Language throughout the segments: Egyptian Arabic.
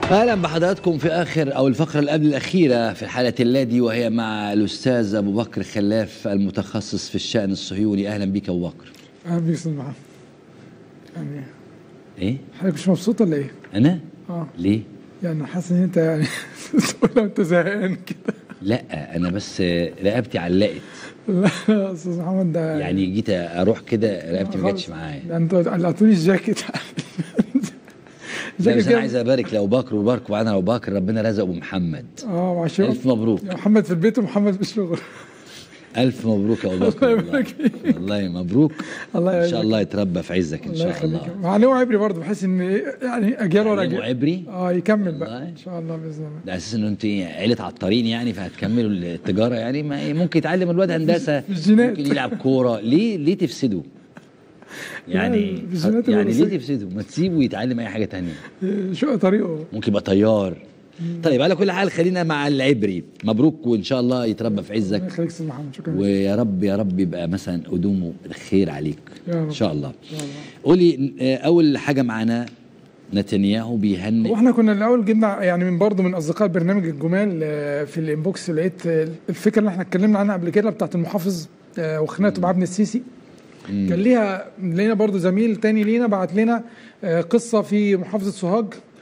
اهلا بحضراتكم في اخر او الفقره اللي قبل الاخيره في الحلقه اللادي وهي مع الاستاذ ابو بكر خلاف المتخصص في الشان الصهيوني اهلا بك ابو بكر اهلا بيك استاذ محمد يعني ايه حضرتك مش مبسوط ولا ايه؟ انا اه ليه يعني حاسس ان انت يعني تقول لو انت زهقان كده لا انا بس رقبتي علقت لا يا استاذ محمد ده يعني جيت اروح كده رقبتي ما جاتش معايا ده انتوا قلعتوني الجاكيت لا بس انا كده. عايز ابارك لابو بكر وبارك وعنا ابو بكر ربنا رزقه بمحمد اه وعشان الف مبروك يا محمد في البيت ومحمد في الشغل الف مبروك يا ابو بكر الله والله يبارك فيك. والله مبروك الله ان شاء يعينك. الله يتربى في عزك ان الله شاء يخليك الله معلمه عبري برضه بحيث ان إيه، يعني اجيال ورا تعليمه اجيال عبري اه يكمل بقى والله. ان شاء الله باذن الله ده اساس انه انت عيله عطارين يعني فهتكملوا التجاره يعني ما ممكن يتعلم الواد هندسه في الجينات. ممكن يلعب كوره ليه ليه تفسده؟ يعني في الجينات يعني الوراثية. ليه تفسده؟ ما تسيبه يتعلم اي حاجه تانية إيه، شو طريقه ممكن يبقى طيار طيب على كل حال خلينا مع العبري مبروك وان شاء الله يتربى في الله عزك يخليك استاذ محمد شكرا ويا رب يا رب يبقى مثلا قدومه خير عليك يا رب. ان شاء الله إن شاء الله. قولي آه، اول حاجه معانا نتنياهو بيهنئ واحنا كنا الاول جبنا يعني من برضه من اصدقاء البرنامج الجمال آه، في الانبوكس لقيت آه، الفكره اللي احنا اتكلمنا عنها قبل كده بتاعت المحافظ آه، وخناقته مع ابن السيسي كان ليها لينا برضه زميل تاني لينا بعت لنا آه، قصه في محافظه سوهاج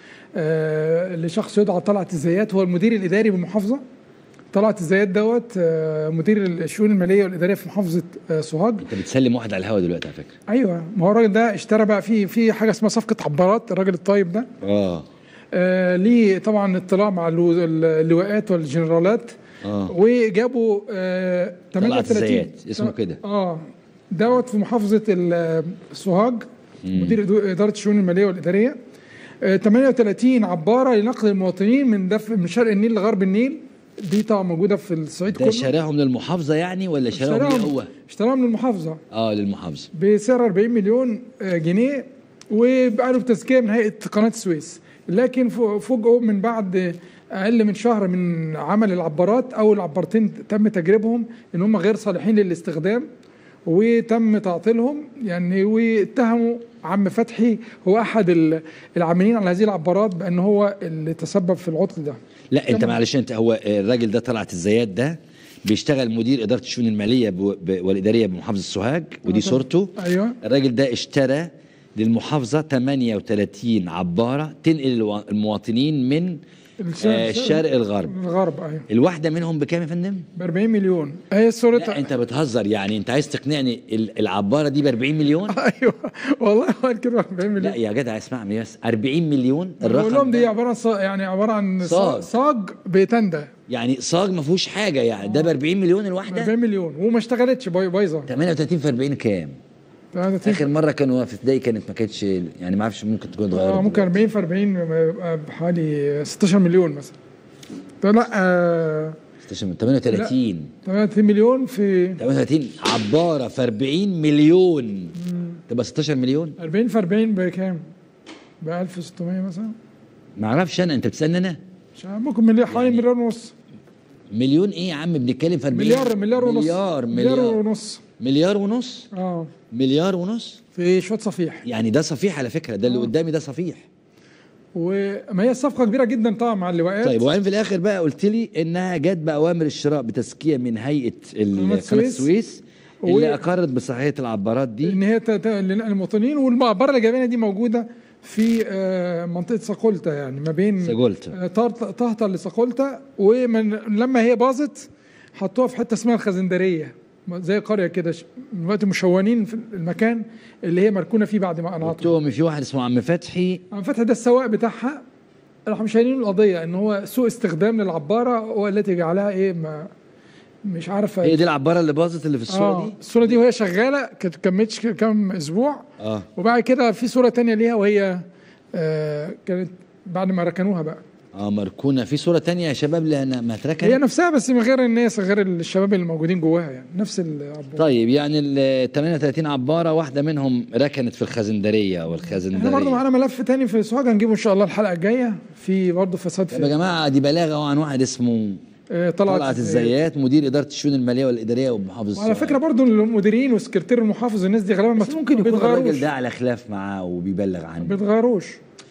آه، لشخص يدعى طلعت الزيات هو المدير الاداري بالمحافظه طلعت الزيات دوت آه، مدير الشؤون الماليه والاداريه في محافظه آه، سوهاج انت بتسلم واحد على الهوا دلوقتي على فكره ايوه ما هو الراجل ده اشترى بقى في في حاجه اسمها صفقه عبارات الراجل الطيب ده اه آه ليه طبعا اطلاع مع اللو- اللواءات والجنرالات اه وجابوا آه طلعت 38 الزيات، اسمه كده. اه دوت في محافظه ال- سوهاج مدير إدو- اداره الشؤون الماليه والاداريه آه 38 عباره لنقل المواطنين من دف من شرق النيل لغرب النيل دي طبعا موجوده في الصعيد ده كله شراهم للمحافظه يعني ولا شراهم ليه هو؟ اشتراهم من المحافظه اه للمحافظه بسعر 40 مليون آه، جنيه وبقى له تزكيه من هيئه قناه السويس لكن فو- فوجئوا من بعد اقل من شهر من عمل العبارات او العبارتين تم تجريبهم ان هم غير صالحين للاستخدام وتم تعطيلهم يعني واتهموا عم فتحي هو احد ال- العاملين على هذه العبارات بان هو اللي تسبب في العطل ده لا انت معلش انت هو الراجل ده طلعت الزيات ده بيشتغل مدير اداره الشؤون الماليه ب- ب- والاداريه بمحافظه سوهاج ودي طبعا. صورته ايوه الراجل ده اشترى للمحافظه 38 عباره تنقل الوا- المواطنين من الشرق- آه الشرق الغرب الغرب ايوه الواحده منهم بكام يا فندم؟ ب 40 مليون هي لا صورتها انت بتهزر يعني انت عايز تقنعني ال- العباره دي ب 40 مليون؟ ايوه والله هو كده 40 مليون لا يا جدع اسمعني بس 40 مليون بقول لهم الرقم دي ده عباره عن صا- يعني عباره عن صاج. صاج, صاج بتندى يعني صاج ما فيهوش حاجه يعني ده ب 40 مليون 40 الواحده مليون وما اشتغلتش باي- بايظه 38 في 40 كام؟ اخر مره كانوا في ابتدائي كانت ما كانتش يعني ما اعرفش ممكن تكون اتغيرت آه ممكن دلوقتي. 40 في 40 يبقى بحوالي 16 مليون مثلا طب لا آه 38 38 مليون في 38 عباره في 40 مليون تبقى 16 مليون 40 في 40 بكام؟ ب 1600 مثلا ما اعرفش انا انت بتسالني انا مش عارف ممكن مليار حوالي يعني مليار ونص مليون ايه يا عم بنتكلم في 40 مليار مليار ونص مليار مليار مليار ونص مليار ونص اه مليار ونص في شويه صفيح يعني ده صفيح على فكره ده اللي قدامي ده صفيح وما هي صفقه كبيره جدا طبعا مع اللواءات طيب وبعدين في الاخر بقى قلت لي انها جت باوامر الشراء بتزكيه من هيئه ال- قناة قناه السويس. السويس و- اللي اقرت بصحيه العبارات دي ان هي ت- ت- لنقل المواطنين والمقبره اللي جايبينها دي موجوده في آه، منطقه صقلته يعني ما بين سجلت آه، طهط- طهطا لصقلته ومن لما هي باظت حطوها في حته اسمها الخزندريه زي قريه كده ش- دلوقتي مشونين في المكان اللي هي مركونه فيه بعد ما قلت انعطوا لهم في واحد اسمه عم فتحي عم فتحي ده السواق بتاعها راحوا مشايلين القضيه ان هو سوء استخدام للعباره والتي جعلها ايه ما مش عارف هي دي العباره اللي باظت اللي في الصوره آه دي الصوره دي وهي شغاله كانت كملتش كام اسبوع اه وبعد كده في صوره تانية ليها وهي آه كانت بعد ما ركنوها بقى اه مركونه في صوره تانية يا شباب لان ما هي اتركنت نفسها بس من غير الناس غير الشباب اللي موجودين جواها يعني نفس العبارة طيب يعني ال 38 عباره واحده منهم ركنت في الخزندريه او احنا برضه الخزندريه معانا ملف تاني في سوهاج هنجيبه ان شاء الله الحلقه الجايه في برضه فساد طب يا في جماعه دي بلاغه عن واحد اسمه آه طلعت طلعت الزيات مدير اداره الشؤون الماليه والاداريه ومحافظ وعلى السوهاج. فكره برضه المديرين وسكرتير المحافظ الناس دي غالبا ما بس ممكن يكون بيتغيروش الراجل ده على خلاف معاه وبيبلغ ما عنه بيتغيروش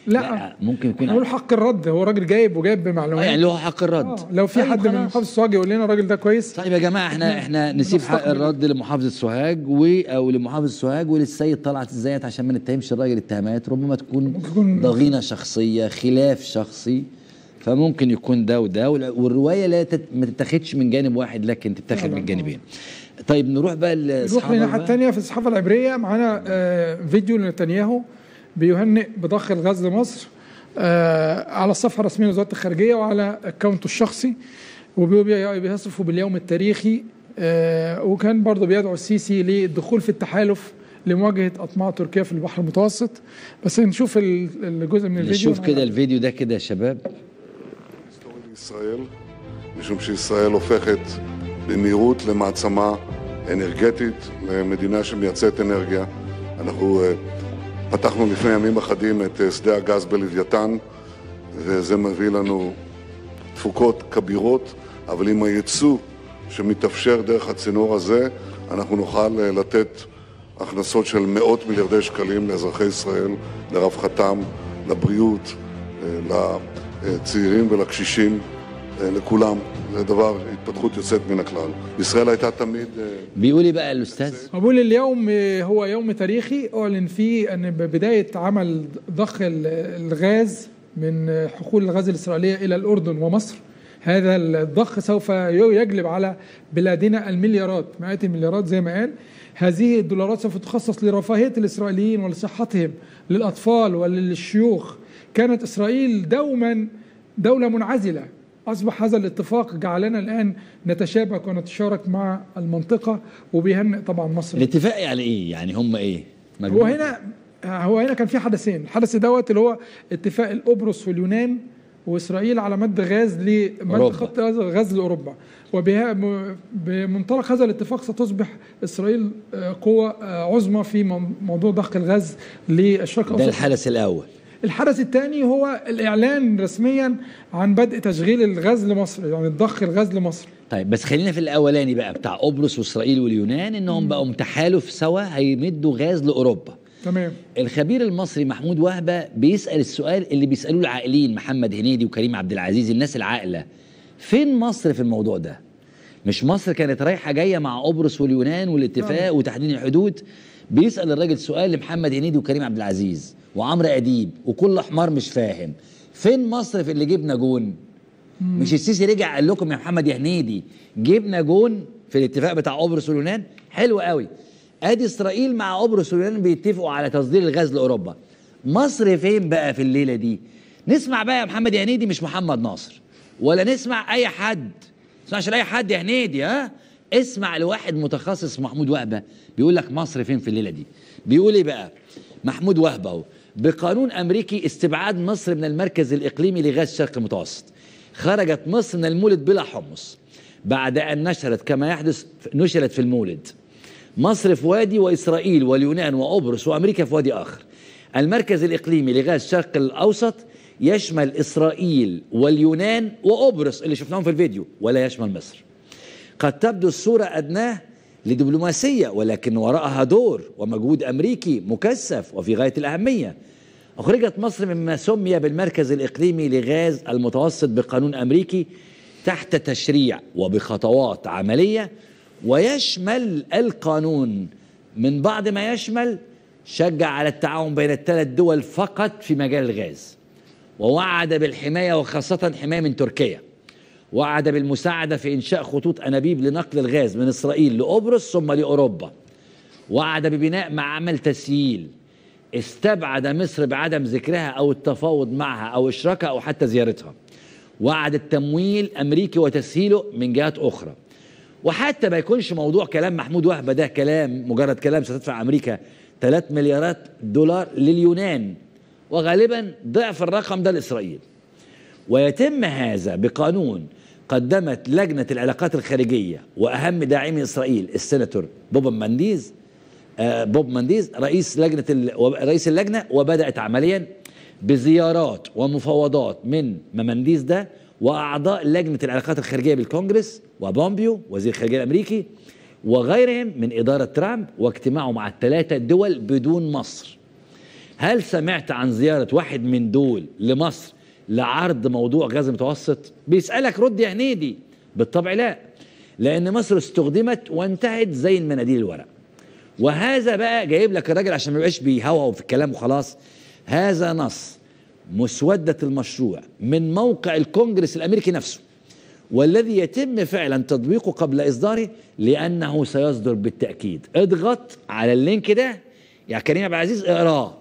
لا, ممكن يكون نقول حق الرد هو راجل جايب وجايب آه بمعلومات يعني له حق الرد آه لو في طيب حد من خلاص. محافظ سواج يقول لنا الراجل ده كويس طيب يا جماعه احنا احنا نسيب حق نستقبل. الرد لمحافظه سوهاج و او لمحافظ سوهاج وللسيد طلعت الزيت عشان ما نتهمش الراجل اتهامات ربما تكون تكون- ضغينه شخصيه خلاف شخصي فممكن يكون ده وده وال- والروايه لا تت... ما تتاخدش من جانب واحد لكن تتاخد لا، من لا. الجانبين طيب نروح بقى نروح لاصحاب للناحيه بقى. الثانيه في الصحافه العبريه معانا آه فيديو لنتنياهو بيهنئ بضخ الغاز لمصر آه على الصفحه الرسميه لوزاره الخارجيه وعلى اكونته الشخصي وبيصفوا باليوم التاريخي آه وكان برضه بيدعو السيسي للدخول في التحالف لمواجهه اطماع تركيا في البحر المتوسط بس نشوف ال- الجزء من الفيديو نشوف كده الفيديو ده كده يا شباب ישראל, משום שישראל הופכת במהירות למעצמה אנרגטית, למדינה שמייצאת אנרגיה. אנחנו אה, פתחנו לפני ימים אחדים את אה, שדה הגז בלוויתן, וזה מביא לנו תפוקות כבירות, אבל עם הייצוא שמתאפשר דרך הצינור הזה, אנחנו נוכל אה, לתת הכנסות של מאות מיליארדי שקלים לאזרחי ישראל, לרווחתם, לבריאות, אה, לצעירים ולקשישים, אה, לכולם. זה דבר, התפתחות יוצאת מן הכלל. ישראל הייתה תמיד... אה, بيقول ايه بقى الاستاذ بقول اليوم هو يوم تاريخي أعلن فيه أن بداية عمل ضخ ال- الغاز من حقول الغاز الإسرائيلية إلى الأردن ومصر هذا الضخ سوف يجلب على بلادنا المليارات مئات المليارات زي ما قال هذه الدولارات سوف تخصص لرفاهية الإسرائيليين ولصحتهم للأطفال وللشيوخ كانت إسرائيل دوما دولة منعزلة أصبح هذا الاتفاق جعلنا الآن نتشابك ونتشارك مع المنطقة وبيهنئ طبعا مصر الاتفاق يعني ايه يعني هم ايه هو مجموعة. هنا هو هنا كان في حدثين الحدث دوت اللي هو اتفاق القبرص واليونان واسرائيل على مد غاز لمد أوروبا. خط غاز لاوروبا وبها م- بمنطلق هذا الاتفاق ستصبح اسرائيل آه، قوه آه، عظمى في مو- موضوع ضخ الغاز للشرق ده الاوسط الحدث الاول الحدث الثاني هو الاعلان رسميا عن بدء تشغيل الغاز لمصر يعني ضخ الغاز لمصر طيب بس خلينا في الاولاني بقى بتاع قبرص واسرائيل واليونان انهم بقوا تحالف سوا هيمدوا غاز لاوروبا تمام الخبير المصري محمود وهبه بيسال السؤال اللي بيسالوه العاقلين محمد هنيدي وكريم عبد العزيز الناس العاقله فين مصر في الموضوع ده مش مصر كانت رايحه جايه مع قبرص واليونان والاتفاق وتحديد الحدود بيسال الراجل سؤال لمحمد هنيدي وكريم عبد العزيز وعمرو اديب وكل حمار مش فاهم فين مصر في اللي جبنا جون مش السيسي رجع قال لكم يا محمد يا هنيدي جبنا جون في الاتفاق بتاع قبرص واليونان حلو قوي ادي اسرائيل مع قبرص واليونان بيتفقوا على تصدير الغاز لاوروبا مصر فين بقى في الليله دي نسمع بقى يا محمد يا هنيدي مش محمد ناصر ولا نسمع اي حد ما تسمعش لاي حد يا هنيدي ها اسمع لواحد متخصص محمود وهبه بيقول لك مصر فين في الليله دي بيقول ايه بقى محمود وهبه اهو بقانون امريكي استبعاد مصر من المركز الاقليمي لغاز الشرق المتوسط خرجت مصر من المولد بلا حمص بعد ان نشرت كما يحدث نشرت في المولد مصر في وادي واسرائيل واليونان وقبرص وامريكا في وادي اخر المركز الاقليمي لغاز الشرق الاوسط يشمل اسرائيل واليونان وقبرص اللي شفناهم في الفيديو ولا يشمل مصر قد تبدو الصورة أدناه لدبلوماسية ولكن وراءها دور ومجهود أمريكي مكثف وفي غاية الأهمية أخرجت مصر مما سمي بالمركز الإقليمي لغاز المتوسط بقانون أمريكي تحت تشريع وبخطوات عملية ويشمل القانون من بعض ما يشمل شجع على التعاون بين الثلاث دول فقط في مجال الغاز ووعد بالحماية وخاصة حماية من تركيا وعد بالمساعدة في إنشاء خطوط أنابيب لنقل الغاز من إسرائيل لقبرص ثم لأوروبا وعد ببناء معمل تسييل استبعد مصر بعدم ذكرها أو التفاوض معها أو إشراكها أو حتى زيارتها وعد التمويل أمريكي وتسهيله من جهات أخرى وحتى ما يكونش موضوع كلام محمود وهبة ده كلام مجرد كلام ستدفع أمريكا 3 مليارات دولار لليونان وغالبا ضعف الرقم ده لإسرائيل ويتم هذا بقانون قدمت لجنة العلاقات الخارجية وأهم داعمي إسرائيل السيناتور بوب مانديز آه بوب مانديز رئيس لجنة ال- رئيس اللجنة وبدأت عمليا بزيارات ومفاوضات من مانديز ده وأعضاء لجنة العلاقات الخارجية بالكونجرس وبومبيو وزير الخارجية الأمريكي وغيرهم من إدارة ترامب واجتماعه مع الثلاثة دول بدون مصر هل سمعت عن زياره واحد من دول لمصر لعرض موضوع غاز المتوسط بيسالك رد يا هنيدي بالطبع لا لان مصر استخدمت وانتهت زي المناديل الورق وهذا بقى جايب لك الراجل عشان ما يبقاش بيهوهو في الكلام وخلاص هذا نص مسودة المشروع من موقع الكونجرس الأمريكي نفسه والذي يتم فعلا تطبيقه قبل إصداره لأنه سيصدر بالتأكيد اضغط على اللينك ده يا كريم عبد العزيز اقراه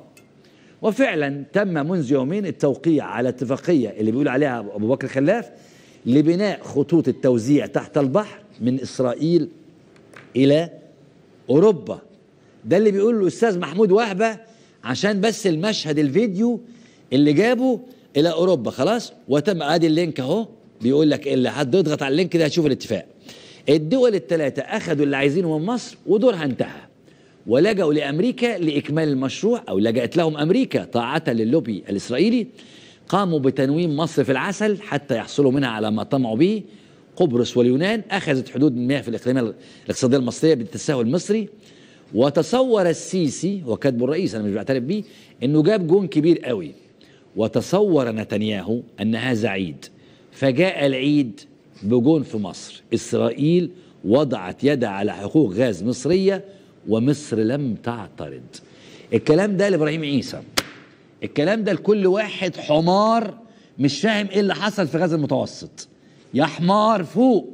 وفعلا تم منذ يومين التوقيع على اتفاقية اللي بيقول عليها أبو بكر خلاف لبناء خطوط التوزيع تحت البحر من إسرائيل إلى أوروبا ده اللي بيقول الأستاذ محمود وهبة عشان بس المشهد الفيديو اللي جابه إلى أوروبا خلاص وتم أدي اللينك أهو بيقول لك اللي حد يضغط على اللينك ده هتشوف الاتفاق الدول الثلاثة أخذوا اللي عايزينه من مصر ودورها انتهى ولجأوا لأمريكا لإكمال المشروع أو لجأت لهم أمريكا طاعة للوبي الإسرائيلي قاموا بتنويم مصر في العسل حتى يحصلوا منها على ما طمعوا به قبرص واليونان أخذت حدود المياه في الإقليمية الاقتصادية المصرية بالتساهل المصري وتصور السيسي وكاتبه الرئيس أنا مش بعترف بيه إنه جاب جون كبير قوي وتصور نتنياهو أن هذا عيد فجاء العيد بجون في مصر إسرائيل وضعت يدها على حقوق غاز مصرية ومصر لم تعترض الكلام ده لإبراهيم عيسى الكلام ده لكل واحد حمار مش فاهم ايه اللي حصل في غاز المتوسط يا حمار فوق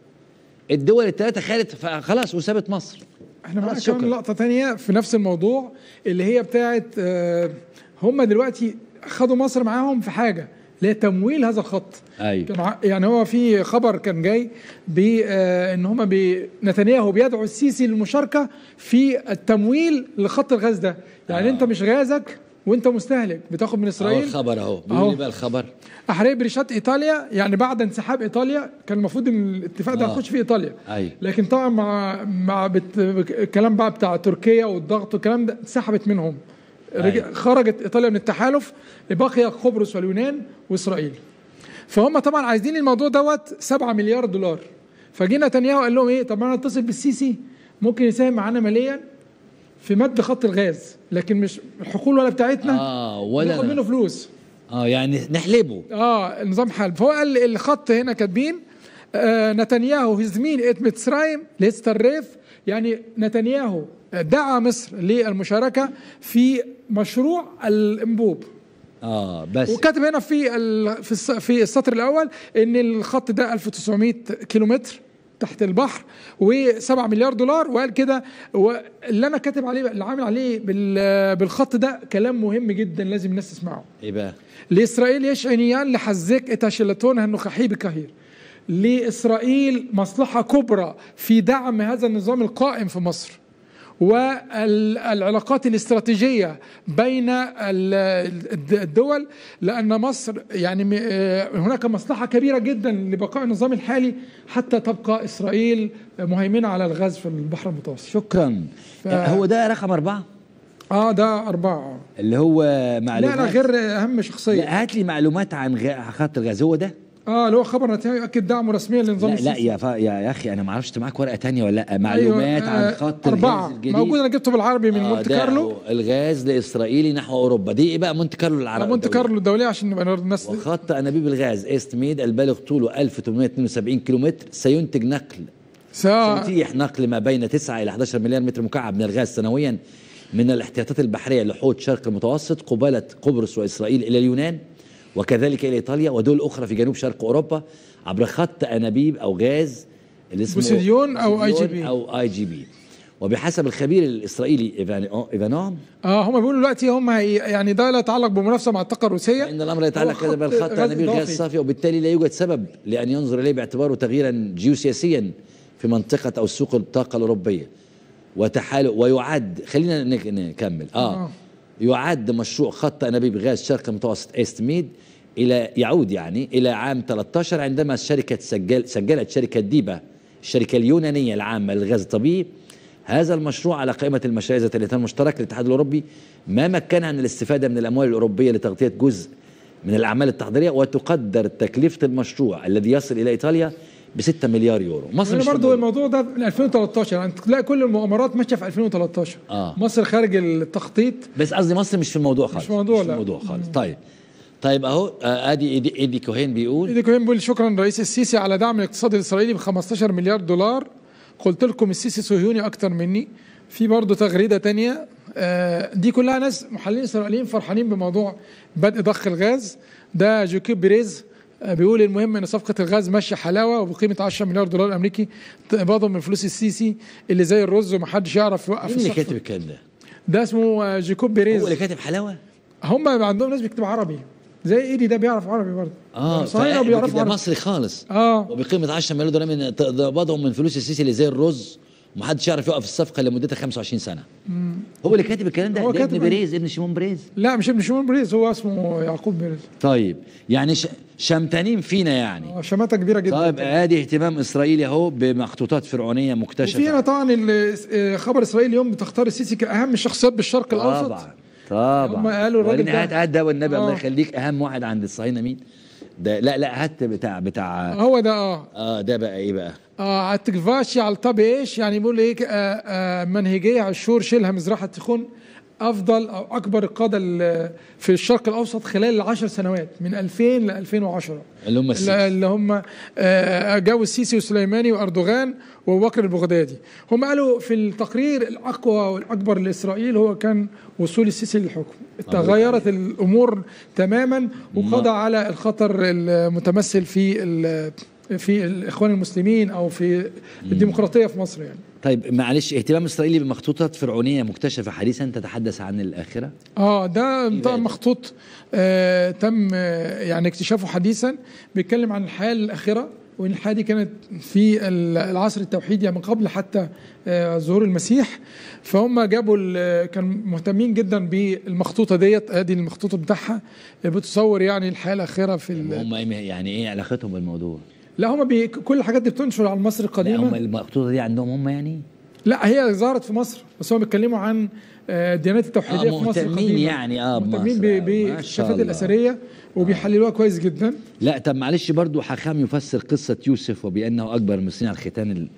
الدول الثلاثة خدت خلاص وسابت مصر احنا معانا خلاص كمان شكرا. لقطه تانية في نفس الموضوع اللي هي بتاعت آه، هم دلوقتي خدوا مصر معاهم في حاجه اللي هي تمويل هذا الخط أيوة. كان ع- يعني هو في خبر كان جاي بان هم بي نتنياهو بيدعو السيسي للمشاركه في التمويل لخط الغاز ده يعني آه. انت مش غازك وانت مستهلك بتاخد من اهو اسرائيل الخبر اهو بيقول أهو. لي بقى الخبر احرق بريشات ايطاليا يعني بعد انسحاب ايطاليا كان المفروض ان الاتفاق ده آه. هيخش في ايطاليا أيوة. لكن طبعا مع مع بت... الكلام بقى بتاع تركيا والضغط والكلام ده انسحبت منهم رجع... أيوة. خرجت ايطاليا من التحالف بقي قبرص واليونان واسرائيل فهم طبعا عايزين الموضوع دوت 7 مليار دولار فجي نتنياهو قال لهم ايه طب انا اتصل بالسيسي ممكن يساهم معانا ماليا في مد خط الغاز لكن مش الحقول ولا بتاعتنا اه ولا ناخد أنا. منه فلوس اه يعني نحلبه اه نظام حلب فهو قال الخط هنا كاتبين آه نتنياهو يزمين ات مصرايم ليستريف يعني نتنياهو دعا مصر للمشاركه في مشروع الانبوب اه بس وكاتب هنا في ال- في الس- في السطر الاول ان الخط ده 1900 كيلومتر تحت البحر و7 مليار دولار وقال كده واللي انا كاتب عليه اللي عامل عليه بال- بالخط ده كلام مهم جدا لازم الناس تسمعه ايه בقى לישראל יש עניין לחזק את השלטון הנוכחי בקהיר. لإسرائيل مصلحة كبرى في دعم هذا النظام القائم في مصر والعلاقات الاستراتيجية بين ال- الدول لأن مصر يعني م- آه، هناك مصلحة كبيرة جدا لبقاء النظام الحالي حتى تبقى إسرائيل مهيمنة على الغاز في البحر المتوسط شكرا ف- هو ده رقم أربعة اه ده أربعة اللي هو لا معلومات لا غير أهم شخصية لا هات لي معلومات عن غ- خط الغاز هو ده اه اللي هو خبر نتنياهو يؤكد دعمه رسميا لنظام لا لا السيسي يا فا يا يا اخي انا ما اعرفش انت معاك ورقه تانية ولا لا معلومات أيوة، عن آه، خط أربعة الغاز الجديد موجود أنا جبته بالعربي من آه، مونت ده كارلو هو الغاز الاسرائيلي نحو اوروبا دي ايه بقى مونت كارلو العربي مونت كارلو الدولية عشان نبقى نرد الناس وخط انابيب الغاز ايست ميد البالغ طوله 1872 كيلومتر سينتج نقل سا... سيتيح نقل ما بين 9 الى 11 مليار متر مكعب من الغاز سنويا من الاحتياطات البحريه لحوض شرق المتوسط قباله قبرص واسرائيل الى اليونان وكذلك الى ايطاليا ودول اخرى في جنوب شرق اوروبا عبر خط انابيب او غاز اللي اسمه بوسيديون أو بوسيديون IGB. او اي جي بي وبحسب الخبير الاسرائيلي إيفان- ايفانوم اه هم بيقولوا دلوقتي هم هي يعني ده لا يتعلق بمنافسه مع الطاقه الروسيه فإن الأمر يتعلق هو كذا خط بالخط غاز أنابيب إضافي. غاز صافية وبالتالي لا يوجد سبب لأن ينظر إليه باعتباره تغييرا جيوسياسيا في منطقة أو سوق الطاقة الأوروبية وتحالف ويعد خلينا نك- نكمل آه, آه. يعد مشروع خط أنابيب غاز شرق المتوسط إيست ميد إلى يعود يعني إلى عام 13 عندما شركة سجل سجلت شركة ديبا الشركة اليونانية العامة للغاز الطبيعي هذا المشروع على قائمة المشاريع ذات الإنتاج المشترك للاتحاد الأوروبي ما مكنها من الاستفادة من الأموال الأوروبية لتغطية جزء من الأعمال التحضيرية وتقدر تكلفة المشروع الذي يصل إلى إيطاليا ب 6 مليار يورو مصر انا مش في برضو الموضوع. الموضوع ده من 2013 يعني تلاقي كل المؤامرات ماشيه في 2013 آه. مصر خارج التخطيط بس قصدي مصر مش في الموضوع خالص في الموضوع، مش في لا. الموضوع خالص طيب طيب اهو آه، ادي ايدي, إيدي كوهين بيقول ايدي كوهين بيقول شكرا رئيس السيسي على دعم الاقتصاد الاسرائيلي ب 15 مليار دولار قلت لكم السيسي صهيوني اكتر مني في برضه تغريده تانية آه، دي كلها ناس محللين اسرائيليين فرحانين بموضوع بدء ضخ الغاز ده جوكيب بريز آه، بيقول المهم ان صفقه الغاز ماشيه حلاوه وبقيمه 10 مليار دولار امريكي تقبضهم من فلوس السيسي اللي زي الرز ومحدش يعرف يوقف مين اللي الصفقة. كاتب الكلام ده؟ ده اسمه آه، جيكوب هو بيريز اللي كاتب حلاوه؟ هم عندهم ناس بيكتبوا عربي زي ايدي ده بيعرف عربي برضه اه صهاينة فا- بيعرفوا ده عربي مصري خالص اه وبقيمه 10 مليون دولار من تقبضهم من فلوس السيسي اللي زي الرز ومحدش يعرف يوقف الصفقه اللي مدتها 25 سنه هو اللي كاتب الكلام ده هو ده ابن كاتب- بريز ابن شيمون بريز لا مش ابن شمال بريز هو اسمه يعقوب بريز طيب يعني ش... شمتانين فينا يعني آه، شماتة كبيرة جدا طيب ادي اهتمام اسرائيلي اهو بمخطوطات فرعونيه وفي هنا مكتشفه طبعا ال- آه، خبر اسرائيل اليوم بتختار السيسي كاهم الشخصيات بالشرق الاوسط طبعا طبعا هم قالوا الراجل وريني ده- هات هات ده والنبي الله آه. يخليك اهم واحد عند الصهاينه مين؟ ده لا لا هات بتاع بتاع هو ده اه اه ده بقى ايه بقى؟ اه التكفاشي على الطب ايش يعني بيقول ايه آه آه منهجيه عاشور شيلها مزرعه تخون افضل او اكبر القاده ال- في الشرق الاوسط خلال العشر سنوات من 2000 ل 2010 اللي هم السيسي. اللي هم آه، جو السيسي وسليماني واردوغان وابو بكر البغدادي هم قالوا في التقرير الاقوى والاكبر لاسرائيل هو كان وصول السيسي للحكم تغيرت الامور تماما وقضى على الخطر المتمثل في ال- في الاخوان المسلمين او في الديمقراطيه في مصر يعني طيب معلش اهتمام اسرائيلي بمخطوطات فرعونيه مكتشفه حديثا تتحدث عن الاخره اه ده بقى طبعا ده؟ مخطوط آه تم آه يعني اكتشافه حديثا بيتكلم عن الحياه الاخره وان الحياه دي كانت في ال- العصر التوحيدي يعني من قبل حتى آه ظهور المسيح فهم جابوا ال- كانوا مهتمين جدا بالمخطوطه ديت ادي المخطوطه بتاعها بتصور يعني الحياه الاخره في ال- هم إيه- يعني ايه علاقتهم بالموضوع؟ لا هم بي كل الحاجات دي بتنشر على مصر لا هم القديمه المخطوطه دي عندهم هم يعني؟ لا هي ظهرت في مصر بس هم بيتكلموا عن آه، الديانات التوحيديه آه، في مصر مهتمين القديمه يعني، آه، مهتمين بمصر. ب- آه، ما شاء باكتشافات الله. الاثريه وبيحللوها كويس جدا لا طب معلش برضو حخام يفسر قصه يوسف وبانه اكبر المصريين على الختان ال...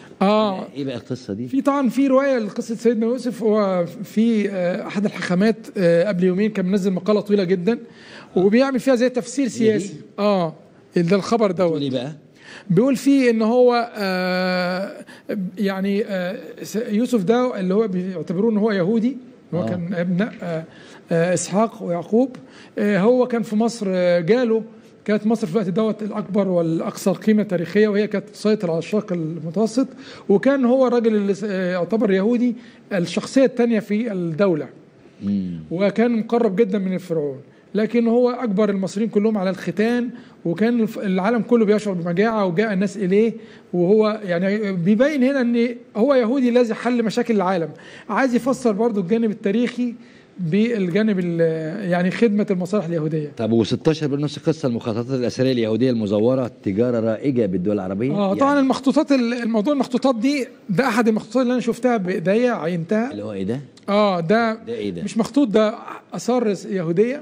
اه ايه بقى القصه دي؟ في طبعا في روايه لقصه سيدنا يوسف هو في آه، احد الحكمات آه، قبل يومين كان منزل مقاله طويله جدا وبيعمل فيها زي تفسير سياسي اه ده الخبر تقول دوت ايه بقى؟ بيقول فيه ان هو آه يعني آه س- يوسف ده اللي هو بيعتبروه ان هو يهودي هو آه. كان ابن آه آه اسحاق ويعقوب آه هو كان في مصر آه جاله كانت مصر في الوقت دوت الاكبر والاكثر قيمه تاريخيه وهي كانت تسيطر على الشرق المتوسط وكان هو الراجل اللي س- آه، يعتبر يهودي الشخصيه الثانيه في الدوله مم. وكان مقرب جدا من الفرعون لكن هو اجبر المصريين كلهم على الختان وكان الف- العالم كله بيشعر بمجاعه وجاء الناس اليه وهو يعني بيبين هنا ان هو يهودي الذي حل مشاكل العالم عايز يفسر برضو الجانب التاريخي بالجانب ال- يعني خدمه المصالح اليهوديه طب و16 بنفس القصه المخططات الاثريه اليهوديه المزوره تجاره رائجه بالدول العربيه اه طبعا المخطوطات ال- الموضوع المخطوطات دي ده احد المخطوطات اللي انا شفتها بايديا عينتها اللي هو ايه ده؟ اه ده ده ايه ده؟ مش مخطوط ده اثار يهوديه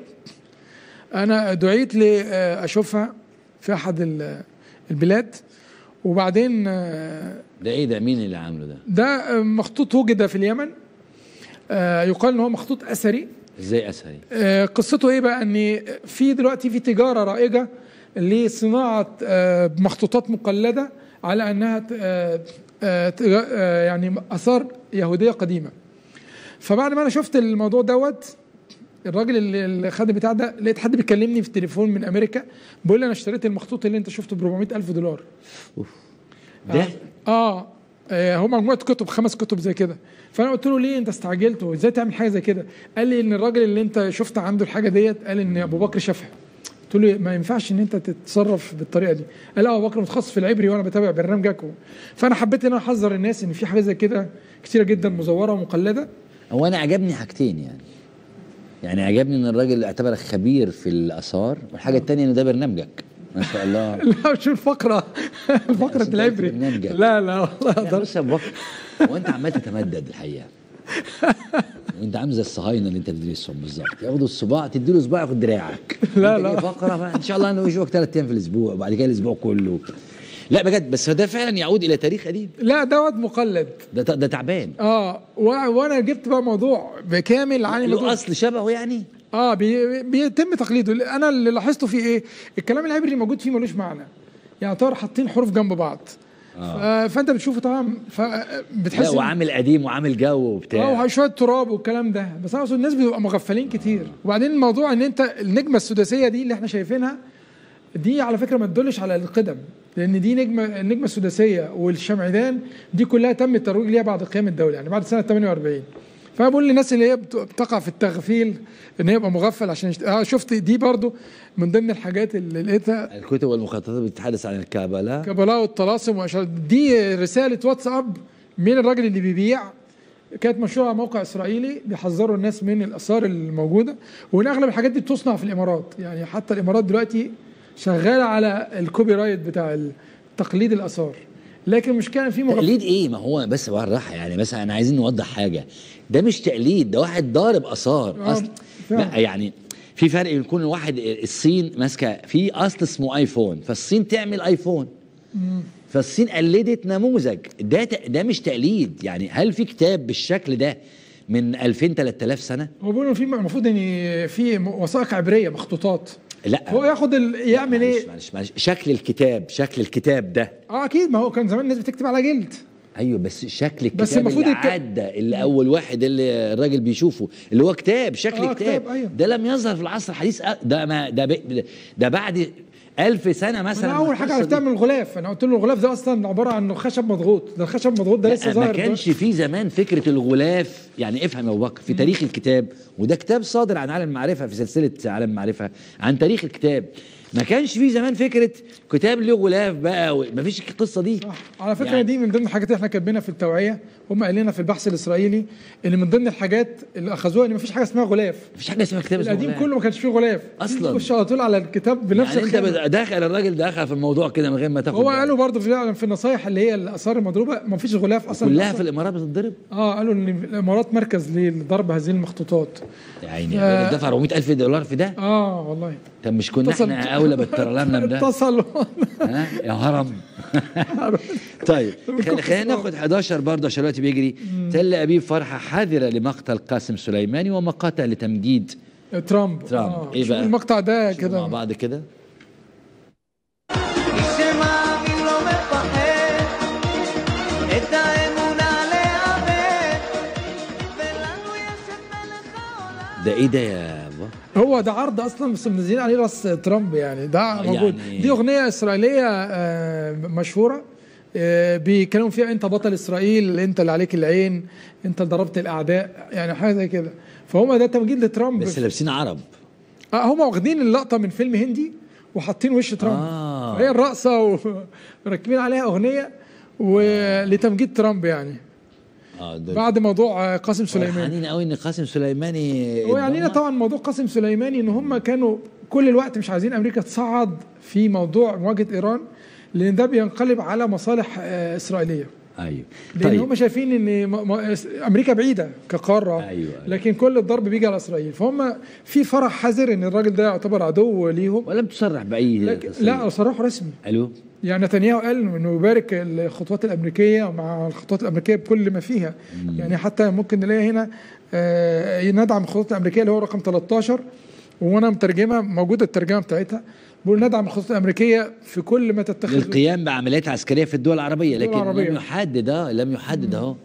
انا دعيت لاشوفها في احد ال- البلاد وبعدين آه، ده ايه ده؟ مين اللي عامله ده؟ ده مخطوط وجد في اليمن آه، يقال ان هو مخطوط اثري ازاي اثري؟ آه، قصته ايه بقى ان في دلوقتي في تجاره رائجه لصناعه آه، مخطوطات مقلده على انها ت- آه، آه، تجا- آه، يعني اثار يهوديه قديمه فبعد ما انا شفت الموضوع دوت الراجل اللي اللي خد بتاع ده لقيت حد بيكلمني في التليفون من امريكا بيقول لي انا اشتريت المخطوط اللي انت شفته ب 400 الف دولار ده اه آه، هو مجموعه كتب خمس كتب زي كده فانا قلت له ليه انت استعجلت وازاي تعمل حاجه زي كده قال لي ان الراجل اللي انت شفت عنده الحاجه ديت قال ان ابو بكر شافها قلت له ما ينفعش ان انت تتصرف بالطريقه دي قال لا ابو بكر متخصص في العبري وانا بتابع برنامجك فانا حبيت ان انا احذر الناس ان في حاجه زي كده كتيره جدا مزوره ومقلده هو انا عجبني حاجتين يعني يعني عجبني ان الراجل اعتبرك خبير في الاثار والحاجه الثانيه ان ده برنامجك ما شاء الله لا مش الفقره فقره أصل العبري ده برنامجك. لا لا والله لا أقدر. بص يا ابو بكر هو انت عمال تتمدد الحقيقه وانت عامل زي الصهاينه اللي انت بتدرسهم بالظبط ياخدوا الصباع تديله صباع ياخد دراعك لا، أنت لا. جاي فقره بقى ان شاء الله انا اشوفك ثلاث ايام في الاسبوع وبعد كده الاسبوع كله لا بجد بس ده فعلا يعود الى تاريخ قديم لا دوت مقلد ده ده تعبان اه و... وانا جبت بقى موضوع بكامل عن له الموضوع اصل شبهه يعني اه بي... بيتم تقليده انا اللي لاحظته فيه ايه الكلام العبري اللي موجود فيه ملوش معنى يعني طار حاطين حروف جنب بعض آه. فانت بتشوفه طبعا لا فبتحس إن- وعامل قديم وعامل جو اه وبتاع وهي شويه تراب والكلام ده بس انا اقصد الناس بتبقى مغفلين كتير وبعدين الموضوع ان انت النجمه السداسيه دي اللي احنا شايفينها دي على فكره ما تدلش على القدم لان دي نجمه النجمه السداسيه والشمعدان دي كلها تم الترويج ليها بعد قيام الدوله يعني بعد سنه 48 فانا بقول للناس اللي هي بت- بتقع في التغفيل ان هي يبقى مغفل عشان يشت... اه شفت دي برضو من ضمن الحاجات اللي لقيتها الكتب والمخططات بتتحدث عن الكابالا كبلاء والطلاسم وأشياء دي رسالة واتساب من الراجل اللي بيبيع كانت مشروع على موقع اسرائيلي بيحذروا الناس من الاثار الموجوده وان اغلب الحاجات دي بتصنع في الامارات يعني حتى الامارات دلوقتي شغاله على الكوبي رايت بتاع تقليد الاثار لكن المشكله في مغفل تقليد ايه ما هو بس بالراحه يعني مثلا انا عايزين نوضح حاجه ده مش تقليد ده واحد ضارب اثار آه، اصل فعلا. لا يعني في فرق بين يكون واحد الصين ماسكه في اصل اسمه ايفون فالصين تعمل ايفون فالصين قلدت نموذج ده ت- ده مش تقليد يعني هل في كتاب بالشكل ده من 2000 3000 سنه هو بيقولوا في المفروض ان في وثائق عبريه مخطوطات لا هو ياخد ال... يعمل معلش ايه؟ معلش معلش شكل الكتاب شكل الكتاب ده اه اكيد ما هو كان زمان الناس بتكتب على جلد ايوه بس شكل الكتاب بس المفروض اللي الك- عدى اللي اول واحد اللي الراجل بيشوفه اللي هو كتاب شكل آه، كتاب, كتاب، أيوه. ده لم يظهر في العصر الحديث أ- ده ما ده ب- ده بعد ألف سنة مثلا انا اول حاجه عرفتها من الغلاف انا قلت له الغلاف ده اصلا عباره عن إنه خشب مضغوط ده الخشب مضغوط ده لسه لا ظاهر ما كانش في زمان فكرة الغلاف يعني افهم يا ابو بكر في تاريخ الكتاب وده كتاب صادر عن عالم المعرفة في سلسلة عالم المعرفة عن تاريخ الكتاب ما كانش في زمان فكرة كتاب له غلاف بقى ما فيش القصة دي صح. على فكره يعني- يعني دي من ضمن الحاجات اللي احنا كاتبينها في التوعيه هم قايلين لنا في البحث الاسرائيلي ان من ضمن الحاجات اللي اخذوها ان مفيش حاجه اسمها غلاف مفيش حاجة اسمها كتاب اسمه القديم غلاف. كله ما كانش فيه غلاف أصلاً. تخش على طول على الكتاب بنفس يعني انت الخامة. بت- داخل الراجل دخل في الموضوع كده من غير ما تاخد هو بالك. قالوا برضه في في النصايح اللي هي الاثار المضروبه ما فيش غلاف اصلا كلها في أصلاً. الامارات بتتضرب اه قالوا ان الامارات مركز لضرب هذه المخطوطات يا عيني آه. دفع 400 الف دولار في ده اه والله طب مش كنا اتصل- احنا اولى بالترلملم ده اتصلوا ها يا هرم طيب خل- خلينا ناخد 11 برضه عشان الوقت بيجري تل ابيب فرحه حذره لمقتل قاسم سليماني ومقاطع لتمجيد ترامب ترامب. آه. إيه شوف بقى؟ المقطع ده مع كده بعض كده מי שמאמין לא מפחד, את האמונה לאבד, ולנו יש את מלך העולם. ده ايه ده يا بابا هو ده عرض اصلا بس منزلين عليه راس ترامب يعني ده آه، موجود يعني- دي اغنيه اسرائيليه آه، مشهوره آه، بيتكلموا فيها انت بطل اسرائيل انت اللي عليك العين انت اللي ضربت الاعداء يعني حاجه زي كده فهم ده تمجيد لترامب بس لابسين عرب آه هم واخدين اللقطه من فيلم هندي وحاطين وش ترامب آه. هي الرقصه ومركبين عليها اغنيه ولتمجيد ترامب يعني اه دول بعد موضوع آه، قاسم سليمان فرحانين قوي ان قاسم سليماني هو يعني لنا اتضمن. طبعا موضوع قاسم سليماني ان هم كانوا كل الوقت مش عايزين امريكا تصعد في موضوع مواجهه ايران لان ده بينقلب على مصالح آه، اسرائيليه ايوه لان طيب هم شايفين ان م- م- امريكا بعيده كقاره أيوة، أيوة. لكن كل الضرب بيجي على اسرائيل فهم في فرح حذر ان الراجل ده يعتبر عدو ليهم ولم تصرح باي لكن تصريح. لا صراحه رسمي الو يعني نتنياهو قال انه يبارك الخطوات الامريكيه مع الخطوات الامريكيه بكل ما فيها يعني حتى ممكن نلاقي هنا آه، ندعم الخطوات الامريكيه اللي هو رقم 13 وانا مترجمها موجوده الترجمه بتاعتها بقول ندعم الخطوات الامريكيه في كل ما تتخذ للقيام بعمليات عسكريه في الدول العربيه الدول لكن العربية. لم يحدد اه لم يحدد اهو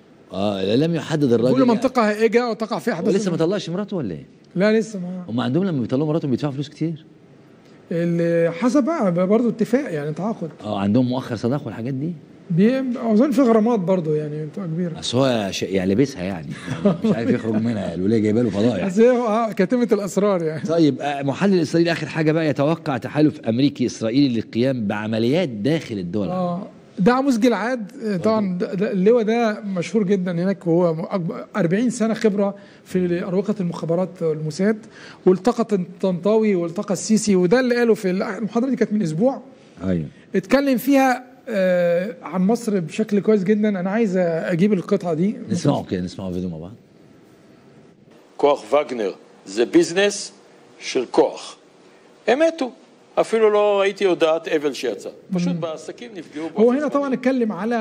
اه لم يحدد الراجل كل منطقه هائجه وتقع فيها هو احداث لسه ما طلعش مراته ولا ايه؟ لا لسه ما هم عندهم لما بيطلعوا مراتهم بيدفعوا فلوس كتير اللي حسب بقى برضه اتفاق يعني تعاقد اه عندهم مؤخر صداق والحاجات دي بي- اظن في غرامات برضه يعني بتبقى كبيره بس هو ش... يعني لابسها يعني, يعني مش عارف يخرج منها الوليه جايبه له فضايح بس هي آه، كاتمه الاسرار يعني طيب آه، محلل اسرائيلي اخر حاجه بقى يتوقع تحالف امريكي اسرائيلي للقيام بعمليات داخل الدول العربية. اه ده عموس جلعاد آه، طبعا ده- ده- اللواء ده مشهور جدا هناك وهو أكبر 40 سنه خبره في اروقه المخابرات والموساد والتقى طنطاوي والتقى السيسي وده اللي قاله في المحاضره دي كانت من اسبوع ايوه اتكلم فيها آه، عن مصر بشكل كويس جدا انا عايز اجيب القطعه دي نسمعه كده نسمعه فيديو مع بعض כוח וגנר זה ביזנס של כוח. הם מתו. אפילו לא ראיתי הודעת אבל שיצאה. פשוט בעסקים נפגעו. هو באופן هنا طبعا זמני. اتكلم على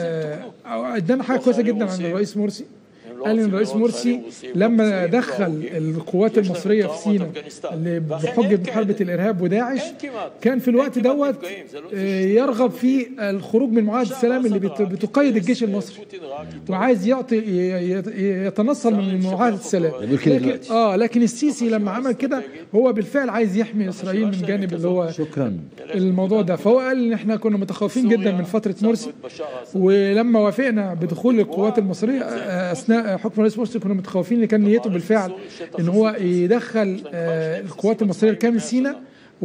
آه، ادانا حاجه كويسه جدا عن الرئيس مرسي قال ان الرئيس مرسي لما دخل القوات المصريه في سيناء اللي بحجه محاربه الارهاب وداعش كان في الوقت دوت آه، يرغب في الخروج من معاهده السلام اللي بت- بتقيد الجيش المصري وعايز يعطي ي- ي- يتنصل من معاهده السلام بيقول كده لكن دلوقتي. اه لكن السيسي لما عمل كده هو بالفعل عايز يحمي اسرائيل من جانب اللي هو شكرا الموضوع ده فهو قال ان احنا كنا متخوفين جدا من فتره مرسي ولما وافقنا بدخول القوات المصريه آه، اثناء حكم الرئيس مرسي كنا متخوفين اللي كان نيته بالفعل ان هو يدخل آه، القوات المصريه لكامل سيناء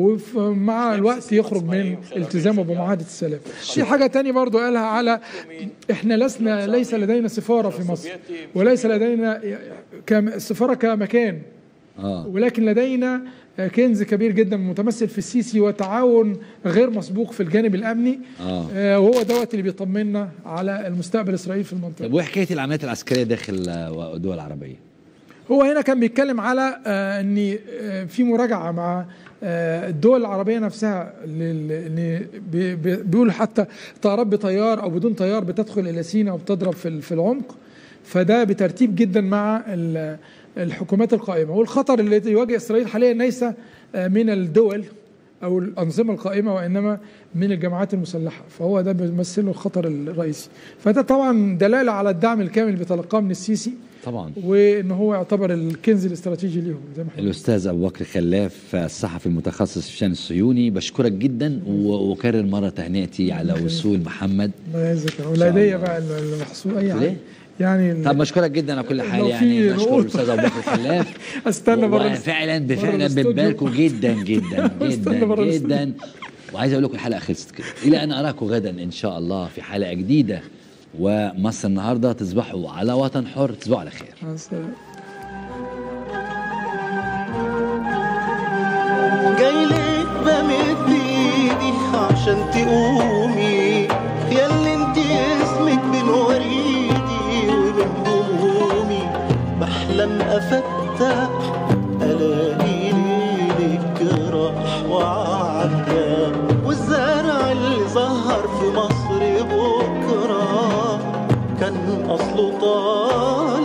ومع الوقت يخرج من التزامه بمعاهده السلام. في حاجه تانية برضو قالها على احنا لسنا ليس لدينا سفاره في مصر وليس لدينا كم- السفاره كمكان اه ولكن لدينا كنز كبير جدا متمثل في السيسي وتعاون غير مسبوق في الجانب الامني آه. آه، وهو دوت اللي بيطمنا على المستقبل اسرائيل في المنطقه طب وايه حكايه العمليات العسكريه داخل آه، الدول العربيه؟ هو هنا كان بيتكلم على آه، ان آه، في مراجعه مع آه، الدول العربيه نفسها لل- ان بي- بي- بيقول حتى طيارات بطيار او بدون طيار بتدخل الى سيناء وبتضرب في ال- في العمق فده بترتيب جدا مع ال- الحكومات القائمه والخطر اللي يواجه اسرائيل حاليا ليس آه، من الدول او الانظمه القائمه وانما من الجماعات المسلحه فهو ده بيمثل له الخطر الرئيسي فده طبعا دلاله على الدعم الكامل اللي بيتلقاه من السيسي طبعا وان هو يعتبر الكنز الاستراتيجي ليهم زي ما احنا الاستاذ ابو بكر خلاف الصحفي المتخصص في الشان الصهيوني بشكرك جدا واكرر مره تهنئتي على وصول محمد الله يعزك شاء والهديه الله. بقى المحصول اي ليه؟ حاجه يعني ال- طب بشكرك جدا على كل حال لو يعني في بشكر نقطة. الاستاذ ابو بكر خلاف استنى بره الاست- فعلا بره فعلا الاستوديو. بنباركوا جدا جدا استنى جدا بره الاستوديو. جدا وعايز اقول لكم الحلقه خلصت كده الى ان اراكم غدا ان شاء الله في حلقه جديده ومصر النهارده تصبحوا على وطن حر تصبحوا على خير مع السلامه جاي لك بمد ايدي عشان تقومي ياللي انت اسمك بين وريدي وبين همومي بحلم افتح الاقي ليلك راح وعدى والزرع اللي ظهر في مصر بكره كان اصله طار